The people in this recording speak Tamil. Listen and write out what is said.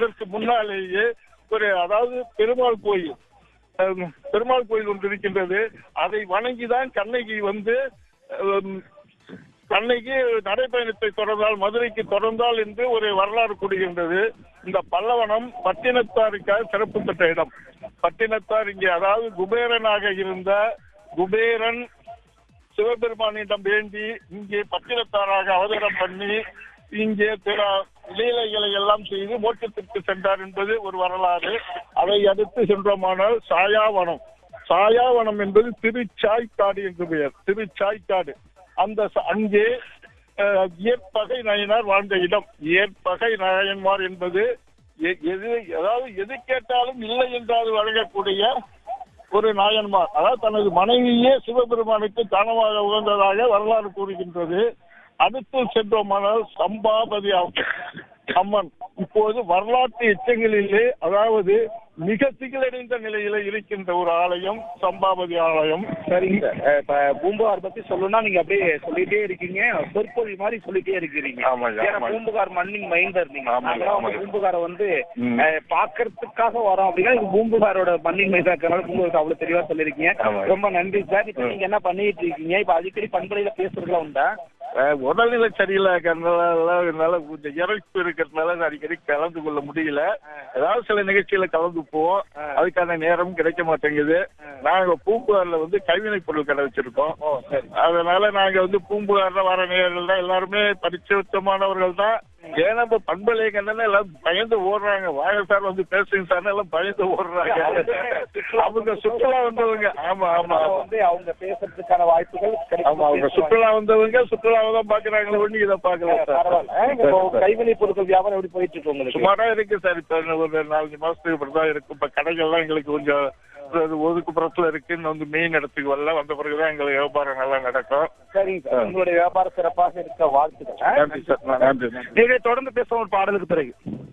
அதற்கு முன்னாலேயே ஒரு அதாவது பெருமாள் கோயில் அஹ், பெருமாள் கோயில் ஒன்று இருக்கின்றது அதை வணங்கிதான் கண்ணகி வந்து அஹ், கண்ணகி நடைபயணத்தை தொடர்ந்தால் மதுரைக்கு தொடர்ந்தால் என்று ஒரு வரலாறு கூடுகின்றது இந்த பல்லவனம் பட்டினத்தாருக்காக சிறப்பு பெற்ற இடம் பட்டினத்தார் இங்கே அதாவது குபேரனாக இருந்த குபேரன் சிவபெருமானிடம் வேண்டி இங்கே பட்டினத்தாராக அவதாரம் பண்ணி இங்கே பிற லீலைகளை எல்லாம் செய்து மோட்சத்திற்கு சென்றார் என்பது ஒரு வரலாறு அதை அடுத்து சென்றோமானால் சாயாவனம் சாயாவனம் என்பது திருச்சாய்க்காடு என்று பெயர் திருச்சாய்க்காடு அந்த ச- அங்கே அஹ், இயற்பகை நயனார் வாழ்ந்த இடம் இயற்பகை நாயன்மார் என்பது எ- எது அதாவது எது கேட்டாலும் இல்லை என்றால் வழங்கக்கூடிய ஒரு நாயன்மார் அதாவது தனது மனைவியே சிவபெருமானுக்கு தானமாக உகந்ததாக வரலாறு கூறுகின்றது அடுத்து சென்றோமானால் சம்பாபதி அம்- அம்மன் இப்போது வரலாற்று எச்சங்களிலே அதாவது மிக திகழடைந்த நிலையில இருக்கின்ற ஒரு ஆலயம் சம்பாபதி ஆலயம் சரிங்க அஹ் இப்ப பூம்புகார் பத்தி சொல்லணும்னா நீங்க அப்படியே சொல்லிட்டே இருக்கீங்க சொற்பொழி மாதிரி சொல்லிட்டே இருக்கிறீங்க ஆமாய்யா, ஏன்னா ஆமாய்யா. பூம்புகார் மண்ணின் மைந்தர் நீங்க ஆமாய்யா, நாங்களாம் வந்து ஆமாய்யா. பூம்புகாரை வந்து ம். அஹ், பாக்கறதுக்காக வரோம் அப்படின்னா இது பூம்புகாரோட மண்ணின் மைந்தா இருக்கிறனால பூம்புகார் அவ்வளவு தெளிவா சொல்லிருக்கீங்க ஆமாய்யா. ரொம்ப நன்றி சார் இப்ப நீங்க என்ன பண்ணிட்டு இருக்கீங்க இப்ப அடிக்கடி பண்பலையில பேசுறதுலாம் உண்டா அஹ் உடல்நிலை சரியில்லாதனால என்னால கொஞ்சம் இறப்பு இருக்கிறதுனால நான் அடிக்கடி கலந்து கொள்ள முடியல ஏதாவது சில நிகழ்ச்சியில கலந்துப்போம் அதுக்கான நேரம் கிடைக்க மாட்டேங்குது நாங்க பூம்புகார்ல வந்து கைவினை பொருள் கடை வச்சிருக்கோம் அதனால நாங்க வந்து பூம்புகார்ல வர நேரங்கள்ல எல்லாருமே பரிசுத்தமானவர்கள் தான் ஏன்னா இப்ப பண்பலை கண்டன எல்லாம் பயந்து ஓடுறாங்க வாங்க சார் வந்து பேசுங்க சார் எல்லாம் பயந்து ஓடுறாங்க அவங்க சுற்றுலா வந்தவங்க ஆமா ஆமா அப்ப ஆமா வந்து அவங்க பேசுறதுக்கான வாய்ப்புகள் ஆமா அவங்க கிடைக்கும் சுற்றுலா வந்தவங்க சுற்றுலாவை தான் பாக்குறாங்களே ஒண்ணு இதை பாக்கல பரவாயில்ல இப்போ கைவினை பொருட்கள் வியாபாரம் எப்படி போயிட்டு இருக்கு உங்களுக்கு சுமாரா இருக்கு சார் இப்ப இன்னும் ஒரு நாலஞ்சு மாசத்துக்கு அப்புறம் தான் இருக்கு இப்ப கடைகள்லாம் எங்களுக்கு கொஞ்சம் அது ஒதுக்குப்புறத்துல இருக்கு இன்னும் வந்து மெயின் இடத்துக்கு வரல வந்த பிறகுதான் எங்களுக்கு வியாபாரம் நல்லா நடக்கும் சரிங்க சார் உங்களுடைய வியாபாரம் சிறப்பாக இருக்க வாழ்த்துக்கள் நன்றி சார் நன்றி நன்றி நீங்க தொடர்ந்து பேசுவோம் ஒரு பாடலுக்கு பிறகு